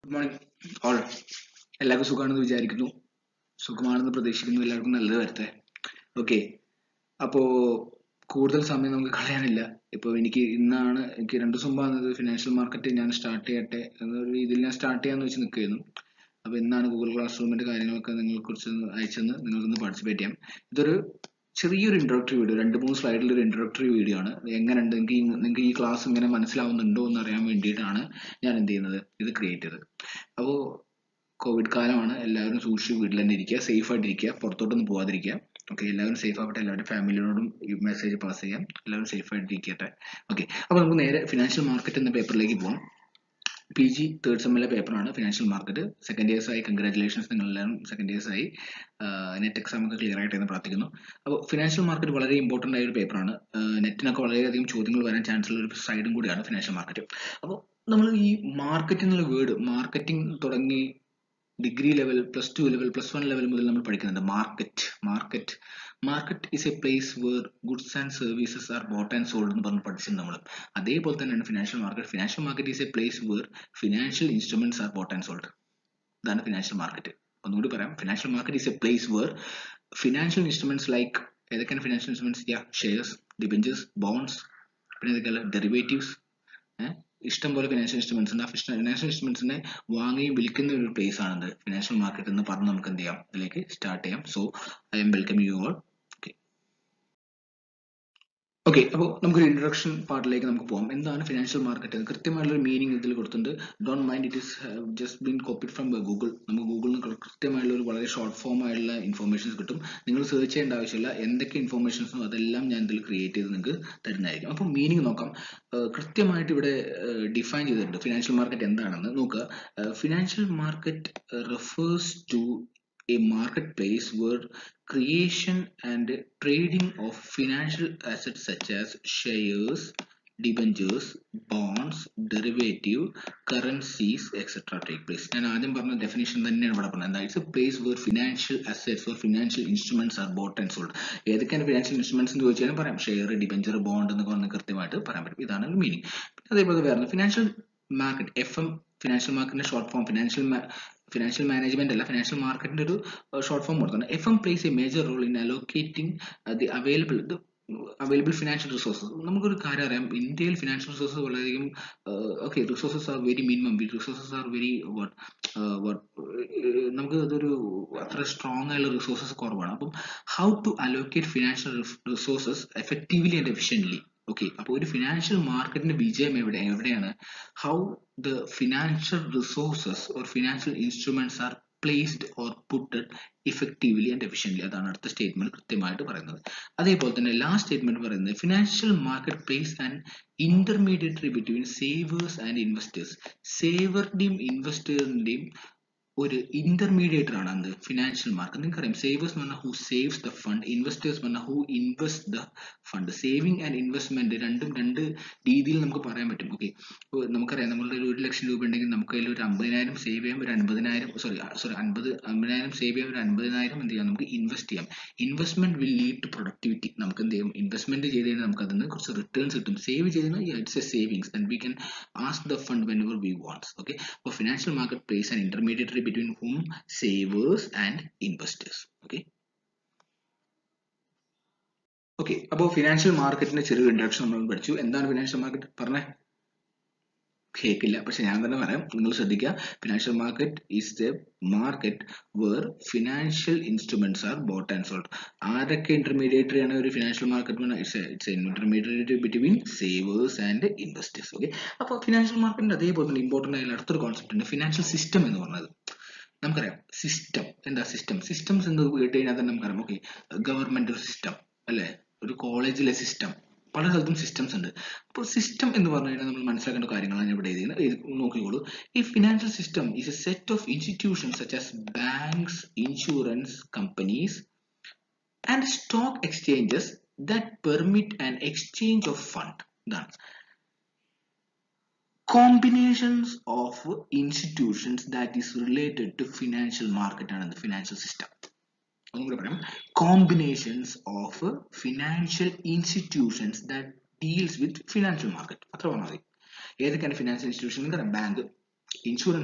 Good morning all എല്ലാവർക്കും സുഖമാണെന്ന് വിചാരിക്കുന്നു സുഖമാണെന്ന് പ്രതീക്ഷിക്കുന്നു എല്ലാവർക്കും നല്ലത് വരട്ടെ ഓക്കെ അപ്പോൾ കൂടുതൽ സമയം നമുക്ക് കളയാനില്ല ഇപ്പോൾ എനിക്ക് ഇന്നാണ് എനിക്ക് രണ്ട് ദിവസം മുമ്പാണ് ഫിനാൻഷ്യൽ മാർക്കറ്റ് ഞാൻ സ്റ്റാർട്ട് ചെയ്യട്ടെ എന്നൊരു രീതിയിൽ ഞാൻ സ്റ്റാർട്ട് ചെയ്യാന്ന് വെച്ച് നിൽക്കുകയായിരുന്നു അപ്പോൾ ഇന്നാണ് ഗൂഗിൾ ക്ലാസ് റൂമിൻ്റെ കാര്യങ്ങളൊക്കെ നിങ്ങളെ കുറിച്ച് അയച്ചെന്ന് നിങ്ങൾക്കൊന്ന് പാർട്ടിസിപ്പേറ്റ് ചെയ്യാം ഇതൊരു ചെറിയൊരു ഇൻട്രോഡക്ടറി വീഡിയോ രണ്ട് മൂന്ന് സ്ലൈഡിൽ ഒരു ഇൻട്രോഡക്ടറി വീഡിയോ ആണ് എങ്ങനെയുണ്ട് നിങ്ങൾക്ക് ഈ നിങ്ങൾക്ക് ഈ ക്ലാസ് ഇങ്ങനെ മനസ്സിലാവുന്നുണ്ടോ എന്ന് അറിയാൻ വേണ്ടിയിട്ടാണ് ഞാൻ എന്ത് ചെയ്യുന്നത് ഇത് ക്രിയേറ്റ് ചെയ്തത് അപ്പോൾ കോവിഡ് കാലമാണ് എല്ലാവരും സൂക്ഷിച്ച് വീട്ടിൽ തന്നെ ഇരിക്കുക സേഫ് ആയിട്ട് ഇരിക്കുക പുറത്തോട്ടൊന്നും പോകാതിരിക്കുക ഓക്കെ എല്ലാവരും സേഫ് ആവട്ടെ എല്ലാവരുടെ ഫാമിലിയോടും ഈ മെസ്സേജ് പാസ് ചെയ്യാം എല്ലാവരും സേഫ് ആയിട്ട് ഇരിക്കട്ടെ ഓക്കെ അപ്പോൾ നമുക്ക് നേരെ ഫിനാൻഷ്യൽ മാർക്കറ്റ് എന്ന പേപ്പറിലേക്ക് പോകാം പി ജി തേർഡ് സെമ്മിലെ പേപ്പറാണ് ഫിനാൻഷ്യൽ മാർക്കറ്റ് സെക്കൻഡ് ഇയേഴ്സ് ആയി കൺഗ്രാറ്റുലേഷൻസ് നിങ്ങളെല്ലാവരും സെക്കൻഡ് ഇയേഴ്സ് ആയി നെറ്റ് എക്സാം ഒക്കെ ക്ലിയർ ആയിട്ട് എന്ന് പ്രാർത്ഥിക്കുന്നു അപ്പോൾ ഫിനാൻഷ്യൽ മാർക്കറ്റ് വളരെ ഇമ്പോർട്ടൻ്റ് ആയ ഒരു പേപ്പറാണ് നെറ്റിനൊക്കെ വളരെയധികം ചോദ്യങ്ങൾ വരാൻ ചാൻസ് ഉള്ള ഒരു സൈഡും കൂടിയാണ് ഫിനാൻഷ്യൽ മാർക്കറ്റ് അപ്പോൾ നമ്മൾ ഈ മാർക്കറ്റ് എന്നുള്ള വേർഡ് മാർക്കറ്റിംഗ് തുടങ്ങി degree level plus two level plus one level മുതൽ നമ്മൾ പഠിക്കുന്നുണ്ട് market market market is a place where goods and services are bought and sold എന്ന് പറഞ്ഞ് പഠിച്ചിട്ടുണ്ട് നമ്മൾ അതേപോലെ തന്നെയാണ് financial market financial market is a place where financial instruments are bought and sold ഇതാണ് ഫിനാൻഷ്യൽ മാർക്കറ്റ് ഒന്നുകൂടി പറയാം financial market is a place where financial instruments like ഏതൊക്കെയാണ് ഫിനാൻഷ്യൽ ഇൻസ്ട്രുമെന്റ്സ് യാ ഷെയർസ് ഡിബഞ്ചേഴ്സ് ബോൺസ് പിന്നെ ഏതൊക്കെയല്ല ഡെറിവേറ്റീവ്സ് ഇഷ്ടം പോലെ financial instruments ഉണ്ട് ആ ഫിനാൻഷ്യൽ ഇൻസ്ട്രുമെന്റ്സിനെ വാങ്ങുകയും വിൽക്കുന്ന ഒരു പ്ലേസ് ആണത് ഫിനാൻഷ്യൽ മാർക്കറ്റ് എന്ന് പറഞ്ഞ് നമുക്ക് എന്ത് ചെയ്യാം ഇതിലേക്ക് സ്റ്റാർട്ട് ചെയ്യാം so I'm welcome you all okay okay അപ്പോൾ നമുക്കൊരു ഇൻട്രൊഡക്ഷൻ പാർട്ടിലേക്ക് നമുക്ക് പോകാം എന്താണ് ഫിനാൻഷ്യൽ മാർക്കറ്റ് കൃത്യമായിട്ടുള്ള ഒരു മീനിങ് ഇതിൽ കൊടുത്തിട്ടുണ്ട് don't mind it is just been copied from Google നമുക്ക് ഗൂഗിളിൽ നിന്ന് കൃത്യമായിട്ടുള്ള ഒരു വളരെ ഷോർട്ട് ഫോം ആയിട്ടുള്ള ഇൻഫർമേഷൻസ് കിട്ടും നിങ്ങൾ സെർച്ച് ചെയ്യേണ്ട ആവശ്യമില്ല എന്തൊക്കെ ഇൻഫർമേഷൻസും അതെല്ലാം ഞാൻ ഇതിൽ ക്രിയേറ്റ് ചെയ്ത് നിങ്ങൾക്ക് തരുന്നതായിരിക്കും അപ്പോൾ മീനിങ് നോക്കാം കൃത്യമായിട്ട് ഇവിടെ ഡിഫൈൻ ചെയ്തിട്ടുണ്ട് ഫിനാൻഷ്യൽ മാർക്കറ്റ് എന്താണെന്ന് നോക്കുക financial market refers to a marketplace where creation and trading of financial assets such as shares, debentures, bonds, derivative, currencies, etc. take place. ഞാൻ ആദ്യം പറഞ്ഞ ഡെഫിനേഷൻ തന്നെയാണ് ഇവിടെ പറഞ്ഞത് എന്താ it's a place where financial assets or financial instruments are bought and sold ഏതൊക്കെയാണ് financial instruments എന്ന് ചോദിച്ചാൽ പറയാം ഷെയർ ഡിബഞ്ചർ ബോണ്ട് എന്നൊക്കെ പറഞ്ഞ് കൃത്യമായിട്ട് പറയാൻ പറ്റും ഇതാണ് മീനിങ് അതേപോലെ വേറെ financial market F M financial മാർക്കറ്റിന്റെ short form financial financial management അല്ല ഫിനാൻഷ്യൽ മാർക്കറ്റിന്റെ ഒരു ഷോർട്ട് ഫോം കൊടുക്കുന്നത് F M place a major role in allocating the available available financial resources നമുക്കൊരു കാര്യം അറിയാം ഇന്ത്യയിൽ ഫിനാൻഷ്യൽ റിസോഴ്സസ് വളരെയധികം okay resources are very minimum resources are very what what നമുക്ക് അതൊരു അത്ര സ്ട്രോങ് ആയുള്ള റിസോഴ്സസ് കുറവാണ് അപ്പം how to allocate financial resources effectively and efficiently okay അപ്പോൾ ഒരു ഫിനാൻഷ്യൽ മാർക്കറ്റിന്റെ വിജയം എവിടെ എവിടെയാണ് how the financial resources or financial instruments are placed or putted effectively and efficiently അതാണ് അടുത്ത സ്റ്റേറ്റ്മെന്റ് കൃത്യമായിട്ട് പറയുന്നത് അതേപോലെ തന്നെ ലാസ്റ്റ് സ്റ്റേറ്റ്മെന്റ് പറയുന്നത് financial market place and intermediary between savers and investors സേവറിന്റെയും ഇൻവെസ്റ്റേറിന്റെയും ഒരു ഇന്റർമീഡിയേറ്റർ ആണ് എന്ത് ഫിനാൻഷ്യൽ മാർക്കറ്റ് നിങ്ങൾക്കറിയാം സേവേഴ്സ് എന്ന് പറഞ്ഞാൽ who saves the fund investors പറഞ്ഞാൽ who invest the fund saving and investment രണ്ടും രണ്ട് രീതിയിൽ നമുക്ക് പറയാൻ പറ്റും ഓക്കെ നമുക്കറിയാം നമ്മളുടെ ഒരു ഒരു ലക്ഷം രൂപ ഉണ്ടെങ്കിൽ നമുക്ക് അതിൽ ഒരു അമ്പതിനായിരം സേവ് ചെയ്യാം ഒരു അൻപതിനായിരം സോറി സോറി അൻപത് അമ്പതിനായിരം സേവ് ചെയ്യാം ഒരു അൻപതിനായിരം എന്ത് ചെയ്യാം നമുക്ക് ഇൻവെസ്റ്റ് ചെയ്യാം investment will lead to productivity നമുക്ക് എന്ത് ചെയ്യും ഇൻവെസ്റ്റ്മെന്റ് ചെയ്ത് കഴിഞ്ഞാൽ നമുക്ക് അതിന് കുറച്ച് റിട്ടേൺസ് കിട്ടും സേവ് ചെയ്ത് കഴിഞ്ഞാൽ it's a savings and we can ask the fund whenever we wants okay അപ്പോൾ financial market place and intermediary between whom savers and investors okay okay അപ്പോൾ ഫിനാൻഷ്യൽ മാർക്കറ്റിന്റെ ചെറിയ ഇൻട്രഡക്ഷൻ നമ്മൾ പഠിച്ചു എന്താണ് ഫിനാൻഷ്യൽ മാർക്കറ്റ് പറഞ്ഞേ കേൾക്കില്ല പക്ഷെ ഞാൻ തന്നെ പറയാം നിങ്ങൾ ശ്രദ്ധിക്കുക financial market is the market where financial instruments are bought and sold ആരൊക്കെ ഇന്റർമീഡിയറ്ററി ആണ് ഒരു financial market it's it's intermediate between savers and investors okay അപ്പോൾ ഫിനാൻഷ്യൽ മാർക്കറ്റിന്റെ അതേപോലെ തന്നെ ഇമ്പോർട്ടൻ്റ് ആയിട്ടുള്ള അടുത്തൊരു കോൺസെപ്റ്റ് ഉണ്ട് ഫിനാൻഷ്യൽ സിസ്റ്റം എന്ന് പറഞ്ഞത് നമുക്കറിയാം സിസ്റ്റം എന്താ സിസ്റ്റം സിസ്റ്റംസ് എന്ന് കേട്ട് കഴിഞ്ഞാൽ തന്നെ നമുക്കറിയാം ഓക്കെ ഗവൺമെന്റ് ഒരു സിസ്റ്റം അല്ലെ ഒരു കോളേജിലെ സിസ്റ്റം പല സ്ഥലത്തും സിസ്റ്റംസ് ഉണ്ട് അപ്പോൾ സിസ്റ്റം എന്ന് പറഞ്ഞു കഴിഞ്ഞാൽ നമ്മൾ മനസ്സിലാക്കേണ്ട കാര്യങ്ങളാണ് ഇവിടെ എഴുതിയത് നോക്കിക്കോളൂ ഈ financial system is a set of institutions such as banks insurance companies and stock exchanges that permit and exchange of fund ഇതാണ് combinations of institutions that is related to financial market ആണ് ഫിനാൻഷ്യൽ സിസ്റ്റം ഒന്നുകൂടെ പറയാം combinations of financial institutions that deals with financial market അത്ര പറഞ്ഞാൽ മതി ഏതൊക്കെയാണ് financial institution നിങ്ങൾക്കറിയാം bank insurance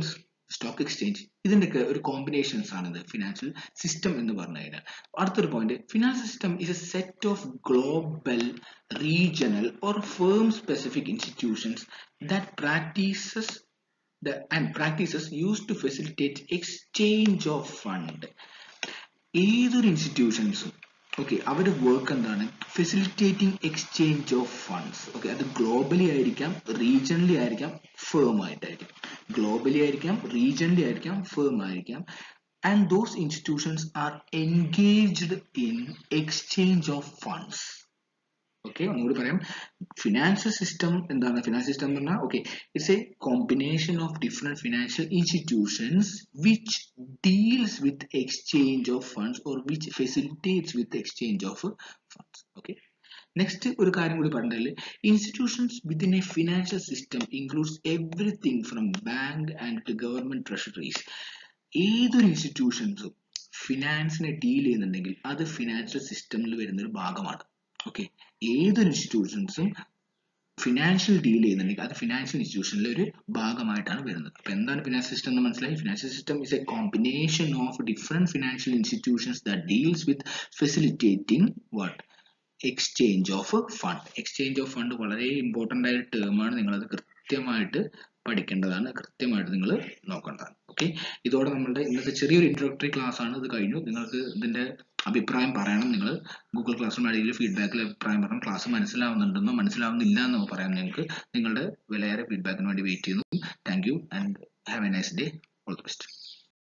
stock exchange ഇതിൻ്റെയൊക്കെ ഒരു കോമ്പിനേഷൻസ് ആണ് ഇത് ഫിനാൻഷ്യൽ സിസ്റ്റം എന്ന് പറഞ്ഞു കഴിഞ്ഞാൽ അടുത്തൊരു point financial system is a set of global regional or firm specific institutions that practices the and practices used to facilitate exchange of fund ഏതൊരു ഇൻസ്റ്റിറ്റ്യൂഷൻസും ഓക്കെ അവരുടെ വർക്ക് എന്താണ് facilitating exchange of funds okay അത് globally ആയിരിക്കാം regionally ആയിരിക്കാം firm ആയിട്ടായിരിക്കാം globally ആയിരിക്കാം regionally ആയിരിക്കാം ഫേം ആയിരിക്കാം and those institutions are engaged in exchange of funds okay ഒന്നുകൂടി പറയാം ഫിനാൻഷ്യൽ സിസ്റ്റം എന്താണ് ഫിനാൻഷ്യൽ സിസ്റ്റം എന്ന് പറഞ്ഞാൽ okay it's a combination of different financial institutions which deals with exchange of funds or which facilitates with exchange of funds okay next ഒരു കാര്യം കൂടി പറഞ്ഞാൽ institutions within a financial system includes everything from bank and government treasuries ഏതൊരു ഇൻസ്റ്റിറ്റ്യൂഷൻസും ഫിനാൻസിനെ deal ചെയ്യുന്നുണ്ടെങ്കിൽ അത് financial സിസ്റ്റമിൽ വരുന്ന ഒരു ഭാഗമാണ് ഓക്കെ ഏതൊരു ഇൻസ്റ്റിറ്റ്യൂഷൻസും ഫിനാൻഷ്യൽ ഡീൽ ചെയ്യുന്നുണ്ടെങ്കിൽ അത് ഫിനാൻഷ്യൽ ഇൻസ്റ്റിറ്റ്യൂഷനിലെ ഒരു ഭാഗമായിട്ടാണ് വരുന്നത് അപ്പൊ എന്താണ് ഫിനാൻഷ്യൽ സിസ്റ്റം എന്ന് മനസ്സിലായി financial system is a combination of different financial institutions that deals with facilitating what exchange of fund exchange of fund വളരെ ഇമ്പോർട്ടൻ്റ് ആയ ടേമാണ് നിങ്ങളത് കൃത്യമായിട്ട് പഠിക്കേണ്ടതാണ് കൃത്യമായിട്ട് നിങ്ങൾ നോക്കേണ്ടതാണ് ഓക്കെ ഇതോടെ നമ്മളുടെ ഇന്നത്തെ ചെറിയൊരു ഇൻട്രോഡക്ടറി ക്ലാസ് ആണ് ഇത് കഴിഞ്ഞു നിങ്ങൾക്ക് ഇതിന്റെ അഭിപ്രായം പറയണം നിങ്ങൾ ഗൂഗിൾ ക്ലാസ് റൂം അടിയിൽ ഫീഡ്ബാക്കിൽ അഭിപ്രായം പറയണം ക്ലാസ് മനസ്സിലാവുന്നുണ്ടെന്നോ മനസ്സിലാവുന്നില്ല എന്നോ പറയാം നിങ്ങൾക്ക് നിങ്ങളുടെ വിലയേറെ ഫീഡ്ബാക്കിന് വേണ്ടി വെയിറ്റ് ചെയ്യുന്നു thank you and have a nice day all the best